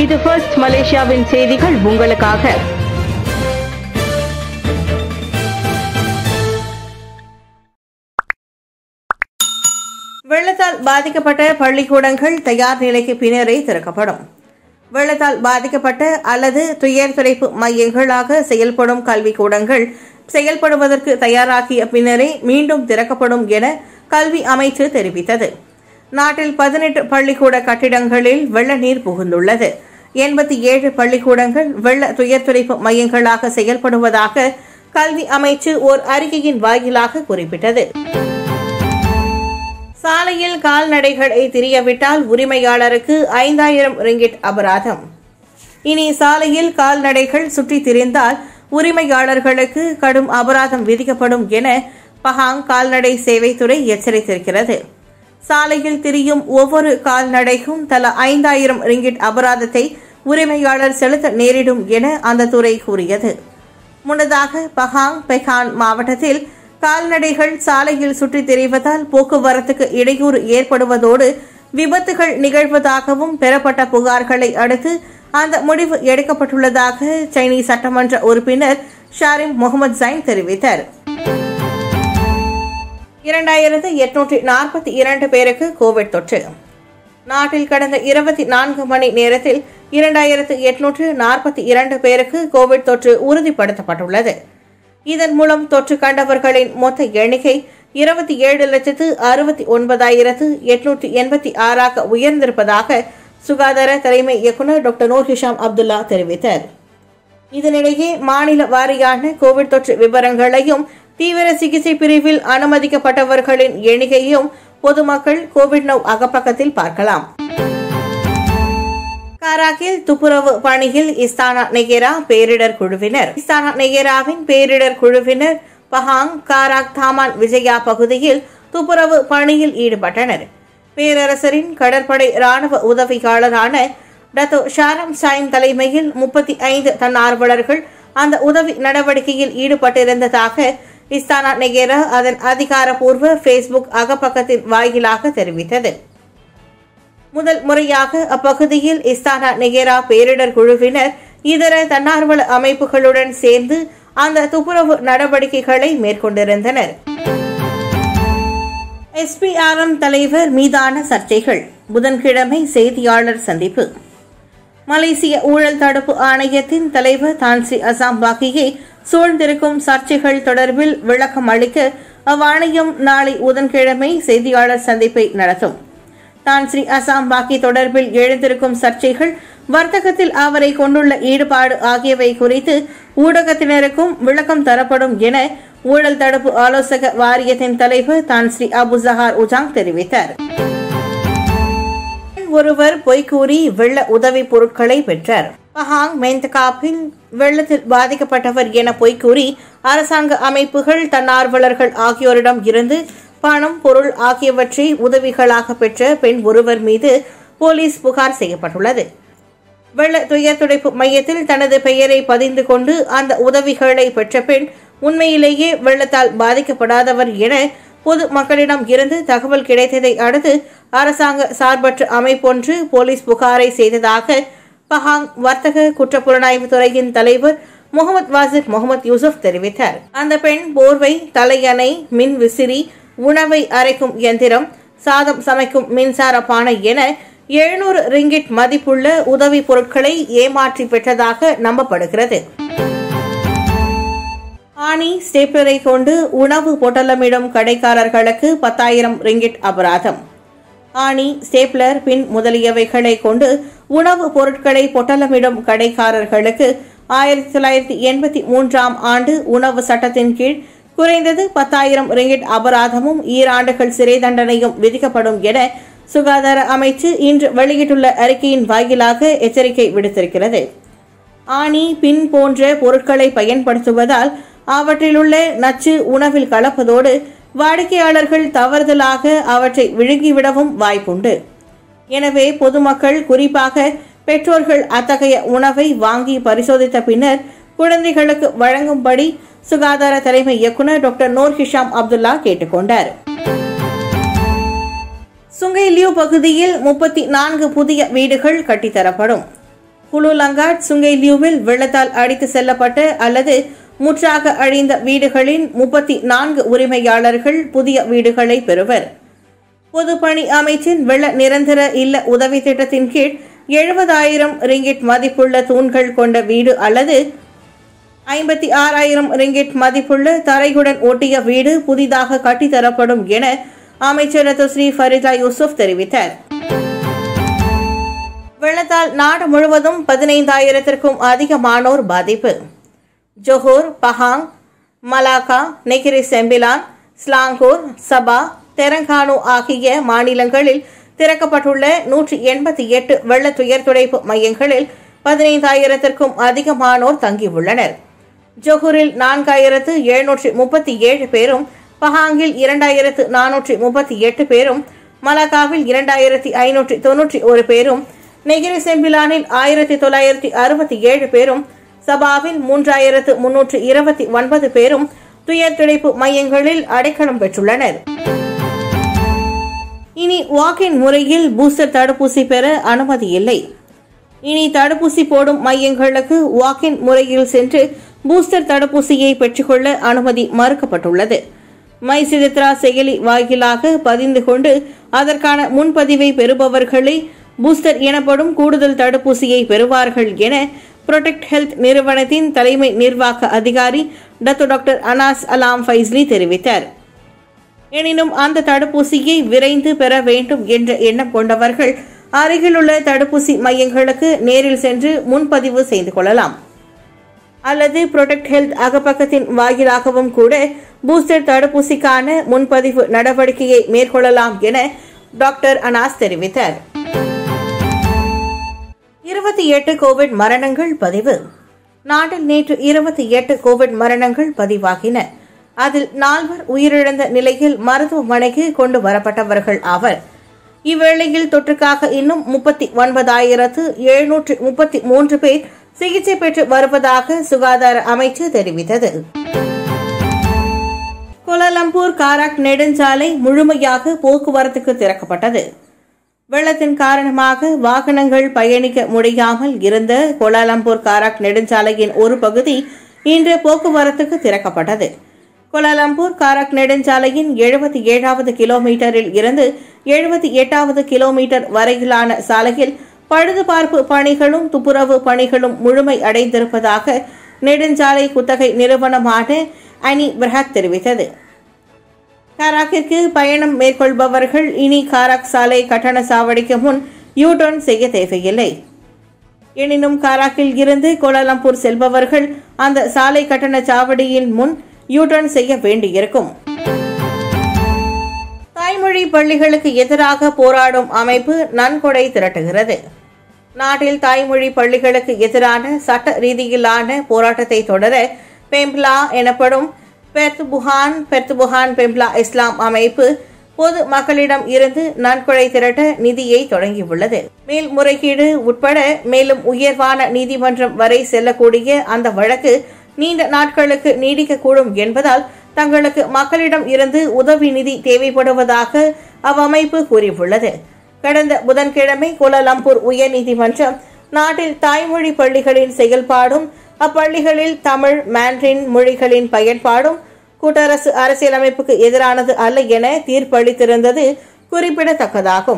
இது ஃபர்ஸ்ட் மலேசியாவின் செய்திகள் உங்களுக்காக வெள்ளத்தால் பாதிக்கப்பட்ட பள்ளிக்கூடங்கள் தயார் நிலைக்கு பின்னரே திறக்கப்படும் வெள்ளத்தால் பாதிக்கப்பட்ட அல்லது துயர் துடைப்பு மையங்களாக செயல்படும் கல்விக்கூடங்கள் செயல்படுவதற்கு தயாராகிய பின்னரே மீண்டும் திறக்கப்படும் என கல்வி அமைச்சு தெரிவித்தது நாட்டில் பதினெட்டு பள்ளிக்கூட கட்டிடங்களில் வெள்ள நீர் புகுந்துள்ளது எண்பத்தி ஏழு பள்ளிக்கூடங்கள் வெள்ள துயர் துடைப்பு மையங்களாக செயல்படுவதாக கல்வி அமைச்சு ஓர் அறிக்கையின் வாயிலாக குறிப்பிட்டது சாலையில் கால்நடைகளை திரியவிட்டால் உரிமையாளருக்கு ஐந்தாயிரம் ரிங்கிட் அபராதம் இனி சாலையில் கால்நடைகள் சுற்றி திரிந்தால் உரிமையாளர்களுக்கு கடும் அபராதம் விதிக்கப்படும் என பஹாங் கால்நடை சேவைத்துறை எச்சரித்திருக்கிறது சாலையில் திரியும் ஒவ்வொரு கால்நடைக்கும் தலா ஐந்தாயிரம் ரிங்கிட் அபராதத்தை உரிமையாளர் செலுத்த நேரிடும் என அந்த துறை கூறியது முன்னதாக பஹாங் பெகான் மாவட்டத்தில் கால்நடைகள் சாலையில் சுற்றித் திரிவதால் போக்குவரத்துக்கு இடையூறு ஏற்படுவதோடு விபத்துகள் நிகழ்வதாகவும் பெறப்பட்ட புகார்களை அடுத்து அந்த முடிவு எடுக்கப்பட்டுள்ளதாக சைனீஸ் சட்டமன்ற உறுப்பினர் ஷாரிம் முகமது ஜைன் தெரிவித்தார் இரண்டாயிரத்து எட்நூற்றி நாற்பத்தி இரண்டு பேருக்கு கோவிட் தொற்று நாட்டில் கடந்த இருபத்தி நான்கு மணி நேரத்தில் இரண்டாயிரத்து எட்நூற்று நாற்பத்தி இரண்டு பேருக்கு கோவிட் தொற்று உறுதிப்படுத்தப்பட்டுள்ளது இதன் மூலம் தொற்று கண்டவர்களின் மொத்த எண்ணிக்கை இருபத்தி ஏழு லட்சத்து அறுபத்தி ஒன்பதாயிரத்து எட்நூற்றி எண்பத்தி ஆறாக உயர்ந்திருப்பதாக சுகாதார தலைமை இயக்குநர் டாக்டர் நூர் ஹிஷாம் அப்துல்லா தெரிவித்தார் இதனிடையே மாநில வாரியான கோவிட் தொற்று விவரங்களையும் தீவிர சிகிச்சை பிரிவில் அனுமதிக்கப்பட்டவர்களின் எண்ணிக்கையும் பொதுமக்கள் கோவிட் நவ் அகப்பக்கத்தில் பார்க்கலாம் காராக்கில் துப்புரவு பணியில் இஸ்தானா நெகேரா பேரிடர் குழுவினர் இஸ்தானா நெகேராவின் பேரிடர் குழுவினர் பஹாங் காராக் தாமான் விஜயா பகுதியில் துப்புரவு பணியில் ஈடுபட்டனர் பேரரசரின் கடற்படை ராணுவ உதவியாளரான டத்தோ ஷாரம் சாயம் தலைமையில் முப்பத்தி ஐந்து தன்னார்வலர்கள் அந்த உதவி நடவடிக்கையில் ஈடுபட்டிருந்ததாக இஸ்தானா நெகேரா அதன் அதிகாரப்பூர்வ ஃபேஸ்புக் அகப்பக்கத்தின் வாயிலாக தெரிவித்தது முதல் முறையாக அப்பகுதியில் இஸ்தானா நெகேரா பேரிடர் குழுவினர் இதர தன்னார்வல அமைப்புகளுடன் சேர்ந்து அந்த துப்புரவு நடவடிக்கைகளை மேற்கொண்டிருந்தனர் எஸ்பிஆர்எம் தலைவர் மீதான சர்ச்சைகள் புதன்கிழமை செய்தியாளர் சந்திப்பு மலேசிய ஊழல் தடுப்பு ஆணையத்தின் தலைவர் தான்சி அசாம் பாக்கியை சூழ்ந்திருக்கும் சர்ச்சைகள் தொடர்பில் விளக்கம் அளிக்க அவ்வாணையம் நாளை புதன்கிழமை செய்தியாளர் சந்திப்பை நடத்தும் தான் ஸ்ரீ அசாம் பாக்கி தொடர்பில் எழுந்திருக்கும் சர்ச்சைகள் வர்த்தகத்தில் அவரை கொண்டுள்ள ஈடுபாடு ஆகியவை குறித்து ஊடகத்தினருக்கும் விளக்கம் தரப்படும் என ஊழல் தடுப்பு ஆலோசக வாரியத்தின் தலைவர் தான் ஸ்ரீ அபு ஜஹார் உஜாங் தெரிவித்தார் ஒருவர் பொய்கூறி வெள்ள உதவி பொருட்களை பெற்றார் பஹாங் மெந்தகாப்பில் வெள்ளத்தில் பாதிக்கப்பட்டவர் என பொய்கூறி அரசாங்க அமைப்புகள் தன்னார்வலர்கள் ஆகியோரிடம் இருந்து பணம் பொருள் ஆகியவற்றை உதவிகளாக பெற்ற பெண் ஒருவர் மீது போலீஸ் புகார் செய்யப்பட்டுள்ளது வெள்ள துயர் துடைப்பு மையத்தில் தனது பெயரை பதிந்து கொண்டு அந்த உதவிகளை பெற்ற பெண் உண்மையிலேயே வெள்ளத்தால் பாதிக்கப்படாதவர் என பொது மக்களிடம் இருந்து தகவல் கிடைத்ததை அடுத்து அரசாங்க சார்பற்ற அமைப்பொன்று போலீஸ் புகாரை செய்ததாக பஹாங் வர்த்தக குற்றப்புலனாய்வு துறையின் தலைவர் முகமது வாசிர் முகமது யூசுப் தெரிவித்தார் அந்த பெண் போர்வை தலையணை மின் விசிறி உணவை அரைக்கும் இயந்திரம் சாதம் சமைக்கும் மின்சார பானை என எழுநூறு ரிங்கிட் மதிப்புள்ள உதவி பொருட்களை ஏமாற்றி பெற்றதாக நம்பப்படுகிறது ஆணி ஸ்டேப்லரை கொண்டு உணவு பொட்டலமிடும் கடைக்காரர்களுக்கு பத்தாயிரம் ரிங்கிட் அபராதம் ஆணி ஸ்டேப்லர் பின் முதலியவைகளை கொண்டு உணவு பொருட்களை பொட்டலமிடும் கடைக்காரர்களுக்கு ஆயிரத்தி தொள்ளாயிரத்தி எண்பத்தி மூன்றாம் ஆண்டு உணவு சட்டத்தின் கீழ் குறைந்தது பத்தாயிரம் ரிங்கிட் அபராதமும் ஈராண்டுகள் சிறை தண்டனையும் விதிக்கப்படும் என சுகாதார அமைச்சு இன்று வெளியிட்டுள்ள அறிக்கையின் வாயிலாக எச்சரிக்கை விடுத்திருக்கிறது ஆணி பின் போன்ற பொருட்களை பயன்படுத்துவதால் அவற்றிலுள்ள நச்சு உணவில் கலப்பதோடு வாடிக்கையாளர்கள் தவறுதலாக அவற்றை விழுங்கிவிடவும் வாய்ப்புண்டு எனவே பொதுமக்கள் குறிப்பாக பெற்றோர்கள் அத்தகைய உணவை வாங்கி பரிசோதித்த பின்னர் குழந்தைகளுக்கு வழங்கும்படி சுகாதார தலைமை இயக்குநர் டாக்டர் நூர் ஹிஷாம் அப்துல்லா கேட்டுக்கொண்டார் சுங்கை லியூ பகுதியில் முப்பத்தி நான்கு புதிய வீடுகள் கட்டித்தரப்படும் குலுலங்காட் சுங்கைலியூவில் வெள்ளத்தால் அடித்து செல்லப்பட்ட அல்லது முற்றாக அழிந்த வீடுகளின் முப்பத்தி நான்கு உரிமையாளர்கள் புதிய வீடுகளை பெறுவர் பொதுப்பணி அமைச்சின் வெள்ள நிரந்தர இல்ல உதவி திட்டத்தின் கீழ் எழுபதாயிரம் ரிங்கிட் மதிப்புள்ள தூண்கள் கொண்ட வீடு அல்லது ஐம்பத்தி ஆறாயிரம் ரிங்கிட் மதிப்புள்ள தரையுடன் ஒட்டிய வீடு புதிதாக கட்டித்தரப்படும் என அமைச்சர் ரத்துஸ்ரீ ஃபரிதா யூசுப் தெரிவித்தார் வெள்ளத்தால் நாடு முழுவதும் பதினைந்தாயிரத்திற்கும் அதிகமானோர் பாதிப்பு Johor Pahang Malacca Negeri Sembilan Selangor Sabah Terengganu ஆகிய மாநிலங்களில் திறக்கப்பட்டுள்ள நூற்றி எண்பத்தி எட்டு வெள்ள துயர் துடைப்பு மையங்களில் பதினைந்தாயிரத்திற்கும் அதிகமானோர் தங்கியுள்ளனர் ஜொஹூரில் நான்காயிரத்து எழுநூற்றி முப்பத்தி ஏழு பேரும் பஹாங்கில் இரண்டாயிரத்து நானூற்றி முப்பத்தி எட்டு பேரும் மலாக்காவில் இரண்டாயிரத்தி ஐநூற்றி தொன்னூற்றி ஒரு பேரும் நெகிரி செம்பிலானில் ஆயிரத்தி தொள்ளாயிரத்தி அறுபத்தி ஏழு பேரும் சபாவில் மூன்றாயிரத்து முன்னூற்று இருபத்தி ஒன்பது பேரும் துயர் துடைப்பு மையங்களில் அடைக்கலம் பெற்றுள்ளனர் இனி வாக்கின் முறையில் பூஸ்டர் தடுப்பூசி பெற அனுமதி இல்லை இனி தடுப்பூசி போடும் மையங்களுக்கு வாக்கின் முறையில் சென்று பூஸ்டர் தடுப்பூசியை பெற்றுக்கொள்ள அனுமதி மறுக்கப்பட்டுள்ளது மை சிதித்ரா செயலி வாயிலாக பதிந்து கொண்டு அதற்கான முன்பதிவை பெறுபவர்களை பூஸ்டர் எனப்படும் கூடுதல் தடுப்பூசியை பெறுவார்கள் என புரொடெக்ட் ஹெல்த் நிறுவனத்தின் தலைமை நிர்வாக அதிகாரி டத்து டாக்டர் அனாஸ் அலாம் ஃபைஸ்லி தெரிவித்தார் எனினும் அந்த தடுப்பூசியை விரைந்து பெற வேண்டும் என்ற எண்ணம் கொண்டவர்கள் அருகிலுள்ள தடுப்பூசி மையங்களுக்கு நேரில் சென்று முன்பதிவு செய்து கொள்ளலாம் அல்லது புரொடெக்ட் ஹெல்த் அகப்பக்கத்தின் வாயிலாகவும் கூட பூஸ்டர் தடுப்பூசிக்கான முன்பதிவு நடவடிக்கையை மேற்கொள்ளலாம் என டாக்டர் அனாஸ் தெரிவித்தார் இருபத்தி எட்டு கோவிட் மரணங்கள் பதிவு நாட்டில் நேற்று இருபத்தி எட்டு கோவிட் மரணங்கள் பதிவாகின அதில் நால்வர் உயிரிழந்த நிலையில் மருத்துவமனைக்கு கொண்டு வரப்பட்டவர்கள் ஆவர் இவ்வேளையில் தொற்றுக்காக இன்னும் முப்பத்தி ஒன்பதாயிரத்து எழுநூற்று முப்பத்தி மூன்று பேர் சிகிச்சை பெற்று வருவதாக சுகாதார அமைச்சு தெரிவித்தது கோலாலம்பூர் காராக் நெடுஞ்சாலை முழுமையாக போக்குவரத்துக்கு திறக்கப்பட்டது வெள்ளத்தின் காரணமாக வாகனங்கள் பயணிக்க முடியாமல் இருந்த கோலாலம்பூர் காராக் நெடுஞ்சாலையின் ஒரு பகுதி இன்று போக்குவரத்துக்கு திறக்கப்பட்டது கோலாலம்பூர் காராக் நெடுஞ்சாலையின் எழுபத்தி ஏழாவது கிலோமீட்டரில் இருந்து எழுபத்தி எட்டாவது கிலோமீட்டர் வரையிலான சாலையில் பழுதுபார்ப்பு பணிகளும் துப்புரவு பணிகளும் முழுமை அடைந்திருப்பதாக நெடுஞ்சாலை குத்தகை நிறுவனமான அனி பிரஹாக் தெரிவித்தது காராக்கிற்கு பயணம் மேற்கொள்பவர்கள் இனி காராக் சாலை கட்டண சாவடிக்கு முன் யூ டர்ன் செய்ய தேவையில்லை எனினும் காராக்கில் இருந்து கோலாலம்பூர் செல்பவர்கள் அந்த சாலை கட்டண சாவடியின் முன் யூ டர்ன் செய்ய வேண்டியிருக்கும் தாய்மொழி பள்ளிகளுக்கு எதிராக போராடும் அமைப்பு நன்கொடை திரட்டுகிறது நாட்டில் தாய்மொழி பள்ளிகளுக்கு எதிரான சட்ட ரீதியிலான போராட்டத்தை தொடர பெம்ப்லா எனப்படும் பெர்த்புஹான் பெர்த்புஹான் பெம்ப்லா இஸ்லாம் அமைப்பு பொது மக்களிடம் இருந்து நன்கொடை திரட்ட நிதியை தொடங்கியுள்ளது மேல்முறையீடு உட்பட மேலும் உயர்வான நீதிமன்றம் வரை செல்லக்கூடிய அந்த வழக்கு நீண்ட நாட்களுக்கு நீடிக்கக்கூடும் என்பதால் தங்களுக்கு மக்களிடம் இருந்து உதவி நிதி தேவைப்படுவதாக அவ்வமைப்பு கூறியுள்ளது கடந்த புதன்கிழமை கோலாலம்பூர் உயர்நீதிமன்றம் நாட்டில் தாய்மொழி பள்ளிகளின் செயல்பாடும் அப்பள்ளிகளில் தமிழ் மாண்ட்ரின் மொழிகளின் பயன்பாடும் கூட்டரசு அரசியலமைப்புக்கு எதிரானது அல்ல என தீர்ப்பளித்திருந்தது குறிப்பிடத்தக்கதாகும்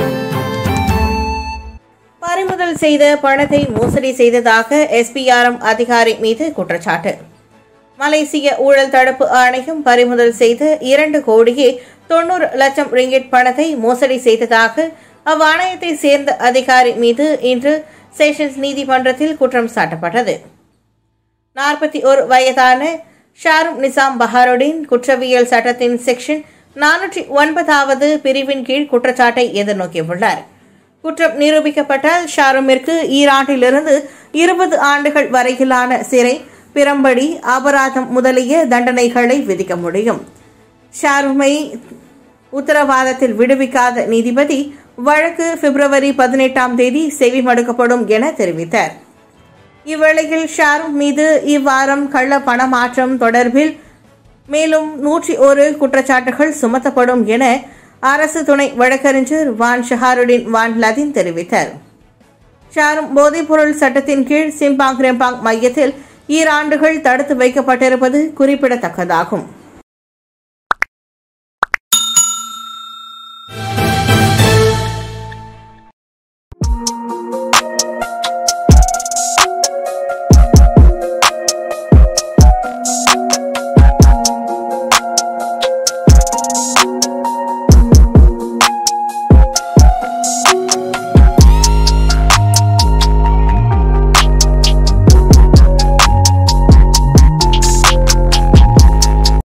பறிமுதல் செய்த பணத்தை மோசடி செய்ததாக எஸ்பிஆர்எம் அதிகாரி மீது குற்றச்சாட்டு மலேசிய ஊழல் தடுப்பு ஆணையம் பறிமுதல் செய்த இரண்டு கோடியே தொண்ணூறு லட்சம் ரிங்கிட் பணத்தை மோசடி செய்ததாக அவ்வாணையத்தை சேர்ந்த அதிகாரி மீது இன்று செஷன்ஸ் நீதிமன்றத்தில் குற்றம் சாட்டப்பட்டது நாற்பத்தி ஒரு வயதான ஷாரும் நிசாம் பஹாருடின் குற்றவியல் சட்டத்தின் செக்ஷன் நானூற்றி ஒன்பதாவது பிரிவின் கீழ் குற்றச்சாட்டை எதிர்நோக்கியுள்ளார் குற்றம் நிரூபிக்கப்பட்டால் ஷாருமிற்கு ஈராண்டிலிருந்து இருபது ஆண்டுகள் வரையிலான சிறை பிறம்படி அபராதம் முதலிய தண்டனைகளை விதிக்க முடியும் ஷாருமை உத்தரவாதத்தில் விடுவிக்காத நீதிபதி வழக்கு பிப்ரவரி பதினெட்டாம் தேதி செவிமடுக்கப்படும் என தெரிவித்தார் இவ்வேளையில் ஷாரும் மீது இவ்வாரம் கள்ள பணமாற்றம் தொடர்பில் மேலும் நூற்றி ஒரு குற்றச்சாட்டுகள் சுமத்தப்படும் என அரசு துணை வழக்கறிஞர் வான் ஷஹாருடின் வான் லதின் தெரிவித்தார் ஷாரும் போதைப்பொருள் சட்டத்தின் கீழ் சிம்பாங் ரெம்பாங் மையத்தில் ஈராண்டுகள் தடுத்து வைக்கப்பட்டிருப்பது குறிப்பிடத்தக்கதாகும்